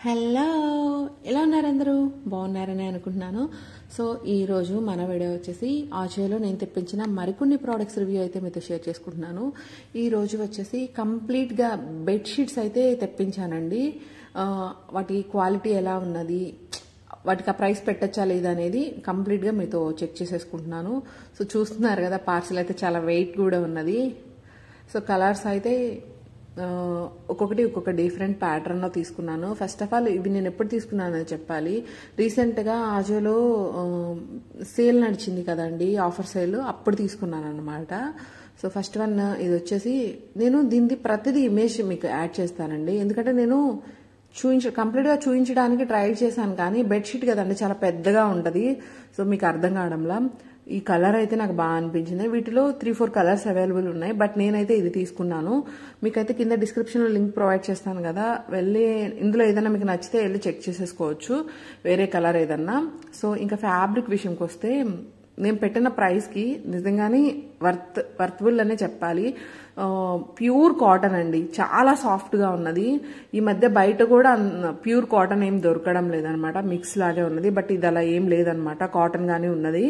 hello ఎలా ఉన్నారు అందరూ బాగున్నారని అనుకుంటున్నాను సో ఈరోజు మన వీడియో వచ్చేసి ఆచేలో నేను తెప్పించిన మరికొన్ని ప్రోడక్ట్స్ రివ్యూ అయితే మీతో షేర్ చేసుకుంటున్నాను ఈ రోజు వచ్చేసి కంప్లీట్గా బెడ్షీట్స్ అయితే తెప్పించానండి ఆ, వాటి క్వాలిటీ ఎలా ఉన్నది వాటికి ఆ ప్రైస్ పెట్టచ్చా లేదా అనేది కంప్లీట్గా మీతో చెక్ చేసేసుకుంటున్నాను సో చూస్తున్నారు కదా పార్సల్ అయితే చాలా వెయిట్ కూడా ఉన్నది సో కలర్స్ అయితే ఆ, ఒక్కొక్కటి ఒక్కొక్క డిఫరెంట్ ప్యాటర్న్లో తీసుకున్నాను ఫస్ట్ ఆఫ్ ఆల్ ఇవి నేను ఎప్పుడు తీసుకున్నానని చెప్పాలి రీసెంట్గా ఆజోలో సేల్ నడిచింది కదండి ఆఫర్ సేల్ అప్పుడు తీసుకున్నాను అనమాట సో ఫస్ట్ వన్ ఇది వచ్చేసి నేను దీనిది ప్రతిదీ ఇమేజ్ మీకు యాడ్ చేస్తానండి ఎందుకంటే నేను చూయించ కంప్లీట్గా చూయించడానికి ట్రై చేశాను కానీ బెడ్షీట్ కదండి చాలా పెద్దగా ఉంటుంది సో మీకు అర్థం కావడంలా ఈ కలర్ అయితే నాకు బాగా అనిపించింది వీటిలో త్రీ ఫోర్ కలర్స్ అవైలబుల్ ఉన్నాయి బట్ నేనైతే ఇది తీసుకున్నాను మీకైతే కింద డిస్క్రిప్షన్లో లింక్ ప్రొవైడ్ చేస్తాను కదా వెళ్ళి ఇందులో ఏదైనా మీకు నచ్చితే వెళ్ళి చెక్ చేసేసుకోవచ్చు వేరే కలర్ ఏదన్నా సో ఇంకా ఫ్యాబ్రిక్ విషయంకి వస్తే నేను పెట్టిన ప్రైస్కి నిజంగానే వర్త్ వర్త్బుల్ అనే చెప్పాలి ప్యూర్ కాటన్ అండి చాలా సాఫ్ట్గా ఉన్నది ఈ మధ్య బయట కూడా ప్యూర్ కాటన్ ఏం దొరకడం లేదనమాట మిక్స్ లాగే ఉన్నది బట్ ఇది అలా ఏం లేదనమాట కాటన్ గానే ఉన్నది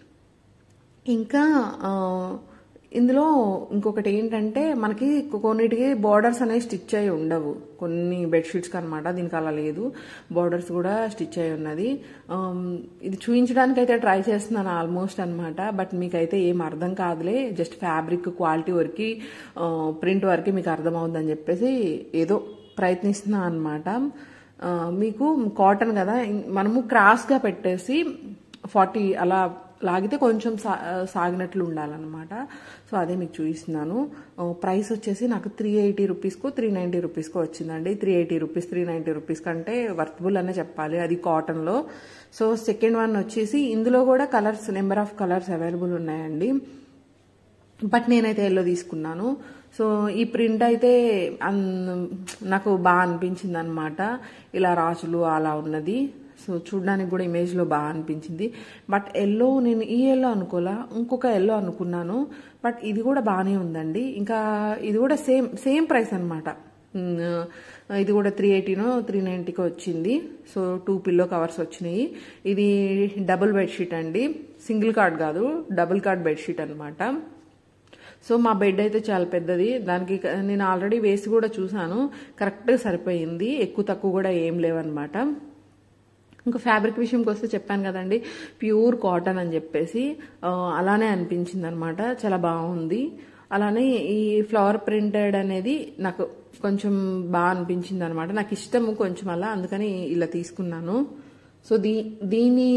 ఇంకా ఆ, ఇందులో ఇంకొకటి ఏంటంటే మనకి కొన్నిటికి బార్డర్స్ అనేవి స్టిచ్ అయి ఉండవు కొన్ని బెడ్షీట్స్కి అనమాట దీనికి అలా లేదు బార్డర్స్ కూడా స్టిచ్ అయి ఉన్నది ఆమ్, ఇది చూపించడానికి అయితే ట్రై చేస్తున్నాను ఆల్మోస్ట్ అనమాట బట్ మీకైతే ఏం అర్థం కాదులే జస్ట్ ఫ్యాబ్రిక్ క్వాలిటీ వరకు ప్రింట్ వరకు మీకు అర్థం అవుతుందని చెప్పేసి ఏదో ప్రయత్నిస్తున్నా అనమాట మీకు కాటన్ కదా ఇం- మనము క్రాస్గా పెట్టేసి ఫార్టీ అలా లాగితే కొంచెం సా- సాగినట్లు ఉండాలన్నమాట సో అదే మీకు చూపిస్తున్నాను ఆ, ప్రైస్ వచ్చేసి నాకు త్రీ ఎయిటీ రూపీస్కు త్రీ నైంటీ రూపీస్కు వచ్చిందండి three eighty rupees three ninety rupees కంటే వర్తబుల్ అనే చెప్పాలి అది కాటన్లో సో సెకండ్ వన్ వచ్చేసి ఇందులో కూడా colours number of colours available ఉన్నాయండి బట్ నేనైతే ఎల్లో తీసుకున్నాను సో ఈ ప్రింట్ అయితే అన్- నాకు బాగా అనిపించింది అనమాట ఇలా రాజులు అలా ఉన్నది సో చూడడానికి కూడా ఇమేజ్లో బాగా అనిపించింది బట్ ఎల్లో నేను ఈ ఎల్లో అనుకోలా ఇంకొక ఎల్లో అనుకున్నాను బట్ ఇది కూడా బాగానే ఉందండి ఇంకా ఇది కూడా సేమ్ సేమ్ ప్రైస్ అనమాట ఇది కూడా త్రీ ఎయిటీనో త్రీ నైంటీకో వచ్చింది సో టూ పిల్లో కవర్స్ వచ్చినాయి ఇది డబుల్ బెడ్షీట్ అండి సింగిల్ కార్డ్ కాదు డబుల్ కార్డ్ బెడ్షీట్ అనమాట సో మా బెడ్ అయితే చాలా పెద్దది దానికి క- నేను ఆల్రెడీ వేసి కూడా చూసాను కరెక్ట్గా సరిపోయింది ఎక్కువ తక్కువ కూడా ఏం లేవన్నమాట ఇంకా ఫ్యాబ్రిక్ విషయంకి వస్తే చెప్పాను కదండి ప్యూర్ కాటన్ అని చెప్పేసి ఆ, అలానే అనిపించింది అనమాట చాలా బాగుంది అలానే ఈ ఫ్లవర్ ప్రింటెడ్ అనేది నాకు కొంచెం బాగా అనిపించింది అనమాట నాకు ఇష్టము కొంచెం అలా అందుకని ఇలా తీసుకున్నాను సో దీ దీని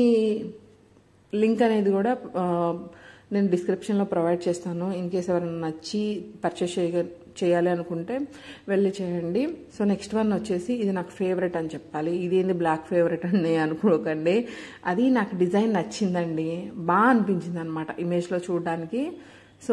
లింక్ అనేది కూడా ఆ, నేను డిస్క్రిప్షన్లో ప్రొవైడ్ చేస్తాను ఇన్ కేస్ ఎవరైనా నచ్చి పర్చేస్ చేయ చేయాలి అనుకుంటే వెళ్ళి చేయండి సో నెక్స్ట్ వన్ వచ్చేసి ఇది నాకు ఫేవరెట్ అని చెప్పాలి ఇదేంది బ్లాక్ ఫేవరెట్ అని అనుకోకండి అది నాకు డిజైన్ నచ్చిందండి బాగా అనిపించింది అనమాట ఇమేజ్లో చూడడానికి సో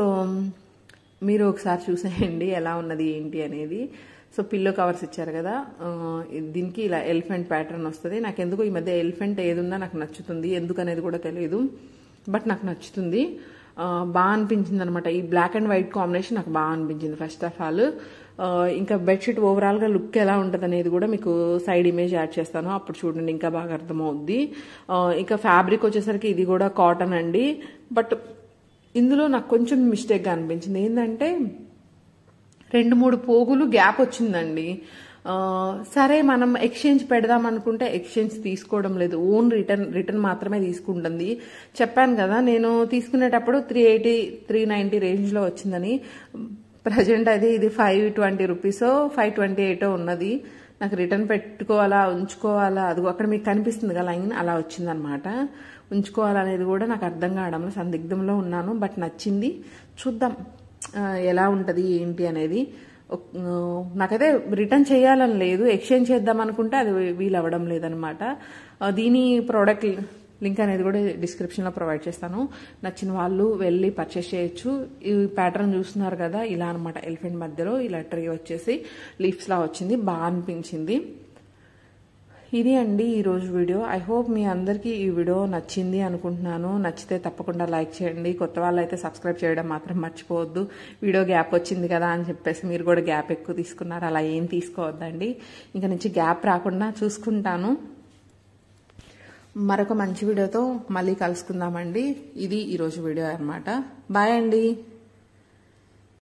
మీరు ఒకసారి చూసేయండి ఎలా ఉన్నది ఏంటి అనేది సో పిల్లో కవర్స్ ఇచ్చారు కదా ఆ, ఇది- దీనికి ఇలా ఎలిఫెంట్ ప్యాటర్న్ వస్తుంది నాకు ఎందుకు ఈ మధ్య ఎలిఫెంట్ ఏది ఉన్నా నాకు నచ్చుతుంది ఎందుకు అనేది కూడా తెలియదు బట్ నాకు నచ్చుతుంది ఆ, బాగా అనిపించింది అనమాట ఈ బ్లాక్ అండ్ వైట్ కాంబినేషన్ నాకు బాగా అనిపించింది ఫస్ట్ ఆఫ్ ఆల్ ఇంకా బెడ్షీట్ ఓవరాల్గా లుక్ ఎలా ఉంటుంది అనేది కూడా మీకు సైడ్ ఇమేజ్ యాడ్ చేస్తాను అప్పుడు చూడండి ఇంకా బాగా అర్థమవుద్ది ఆ, ఇంకా ఫ్యాబ్రిక్ వచ్చేసరికి ఇది కూడా కాటన్ అండి బట్ ఇందులో నాకు కొంచెం మిస్టేక్గా అనిపించింది ఏంటంటే రెండు మూడు పోగులు గ్యాప్ వచ్చిందండి ఆ, సరే మనం ఎక్స్చేంజ్ పెడదాం అనుకుంటే ఎక్స్చేంజ్ తీసుకోవడం లేదు ఓన్ రిటర్న్ రిటర్న్ మాత్రమే తీసుకుంటుంది చెప్పాను కదా నేను తీసుకునేటప్పుడు త్రీ ఎయిటీ త్రీ నైంటీ రేంజ్లో వచ్చిందని ప్రజెంట్ అది ఇది ఫైవ్ ట్వంటీ రూపీసో ఫైవ్ ట్వంటీ ఎయిటో ఉన్నది నాకు రిటర్న్ పెట్టుకోవాలా ఉంచుకోవాలా అది అక్కడ మీకు కనిపిస్తుంది కదా లైన్ అలా వచ్చిందనమాట ఉంచుకోవాలనేది కూడా నాకు అర్థం కావడంలో సందిగ్ధంలో ఉన్నాను బట్ నచ్చింది చూద్దాం ఆ, ఎలా ఉంటుంది ఏంటి అనేది ఒక్- ఆ, నాకైతే రిటర్న్ చేయాలని లేదు ఎక్స్చేంజ్ చేద్దాం అనుకుంటే అది వీలు అవ్వడం లేదనమాట ఆ, దీని ప్రోడక్ట్ లింక్ అనేది కూడా డిస్క్రిప్షన్లో ప్రొవైడ్ చేస్తాను నచ్చిన వాళ్ళు వెళ్ళి పర్చేస్ చేయొచ్చు ఈ ప్యాటర్న్ చూస్తున్నారు కదా ఇలా అనమాట ఎలిఫెంట్ మధ్యలో ఇలా ట్రీ వచ్చేసి లీవ్స్ లా వచ్చింది బాగా అనిపించింది ఇది అండి ఈరోజు వీడియో ఐ హోప్ మీ అందరికీ ఈ వీడియో నచ్చింది అనుకుంటున్నాను నచ్చితే తప్పకుండా లైక్ చేయండి కొత్త వాళ్ళు అయితే సబ్స్క్రైబ్ చేయడం మాత్రం మర్చిపోవద్దు వీడియో గ్యాప్ వచ్చింది కదా అని చెప్పేసి మీరు కూడా గ్యాప్ ఎక్కువ తీసుకున్నారు అలా ఏం తీసుకోవద్దండి ఇంకా నుంచి గ్యాప్ రాకుండా చూసుకుంటాను మరొక మంచి వీడియోతో మళ్ళీ కలుసుకుందామండి ఇది ఈరోజు వీడియో అనమాట బాయ్ అండి